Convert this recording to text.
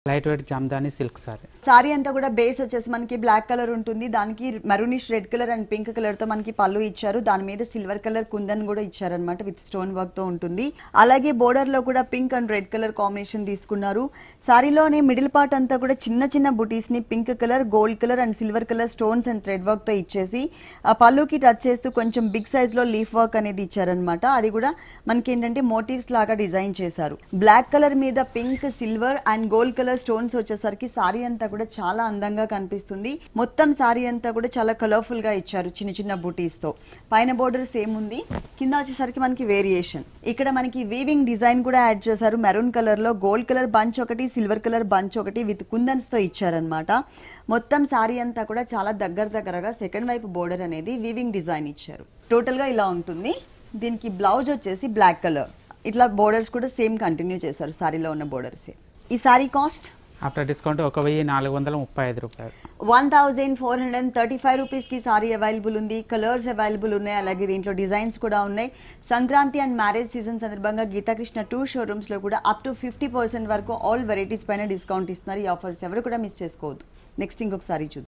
light weight Jamdani silk sari sari అంతా కూడా base వచ్చేసి మనకి బ్లాక్ కలర్ ఉంటుంది దానికి maroonish red colour and pink colour తో మనకి పళ్ళు ఇచ్చారు దాని మీద సిల్వర్ కలర్ కుందన్ కూడా ఇచ్చారనమాట విత్ స్టోన్ వర్క్ తో ఉంటుంది అలాగే బోర్డర్ లో కూడా pink and red colour combination తీసుకున్నారు సారీలోనే మిడిల్ పార్ట్ అంతా కూడా చిన్న చిన్న బుటీస్ ని pink colour gold colour and silver colour stones and thread work తో ఇచ్చేసి ఆ పళ్ళుకి టచ్ చేస్తూ కొంచెం బిగ్ సైజ్ లో లీఫ్ వర్క్ అనేది ఇచ్చారనమాట అది కూడా మనకి ఏంటంటే మోటివ్స్ లాగా డిజైన్ చేశారు బ్లాక్ కలర్ మీద pink silver and gold colour stones వచ్చేసరికి సారీ అంతా కూడా చాలా అందంగా కనిపిస్తుంది మొత్తం సారీ అంతా కూడా చాలా కలర్ఫుల్ గా ఇచ్చారు చిన్న చిన్న బూటీస్ తో పైన బోర్డర్ సేమ్ ఉంది కింద వచ్చేసరికి మనకి వేరియేషన్ ఇక్కడ మనకి వీవింగ్ డిజైన్ కూడా యాడ్ చేశారు మెరూన్ కలర్ లో గోల్డ్ కలర్ బంచ్ ఒకటి సిల్వర్ కలర్ బంచ్ ఒకటి విత్ కుందన్స్ తో ఇచ్చారనమాట మొత్తం సారీ అంతా కూడా చాలా దగ్గర దగ్గరగా సెకండ్ వైపు బోర్డర్ అనేది వీవింగ్ డిజైన్ ఇచ్చారు టోటల్ గా ఇలా ఉంటుంది దీనికి బ్లౌజ్ వచ్చేసి బ్లాక్ కలర్ ఇట్లా బోర్డర్స్ కూడా సేమ్ కంటిన్యూ చేశారు సారీలో ఉన్న బోర్డర్స్ ఈ సారీ కాస్ట్ ఆఫ్టర్ డిస్కౌంట్ ఒక వెయ్యి నాలుగు వందల ముప్పై ఐదు రూపాయలు one thousand four hundred and thirty five రూపీస్కి సారీ అవైలబుల్ ఉంది కలర్స్ అవైలబుల్ ఉన్నాయి అలాగే దీంట్లో డిజైన్స్ కూడా ఉన్నాయి సంక్రాంతి అండ్ మ్యారేజ్ సీజన్ సందర్భంగా గీతాకృష్ణ టూ షోరూమ్స్లో కూడా అప్ టు ఫిఫ్టీ పర్సెంట్ వరకు ఆల్ వెరైటీస్ పైన డిస్కౌంట్ ఇస్తున్నారు ఈ ఆఫర్స్ ఎవరు కూడా మిస్ చేసుకోవద్దు నెక్స్ట్ ఇంకొక సారీ చూద్దాం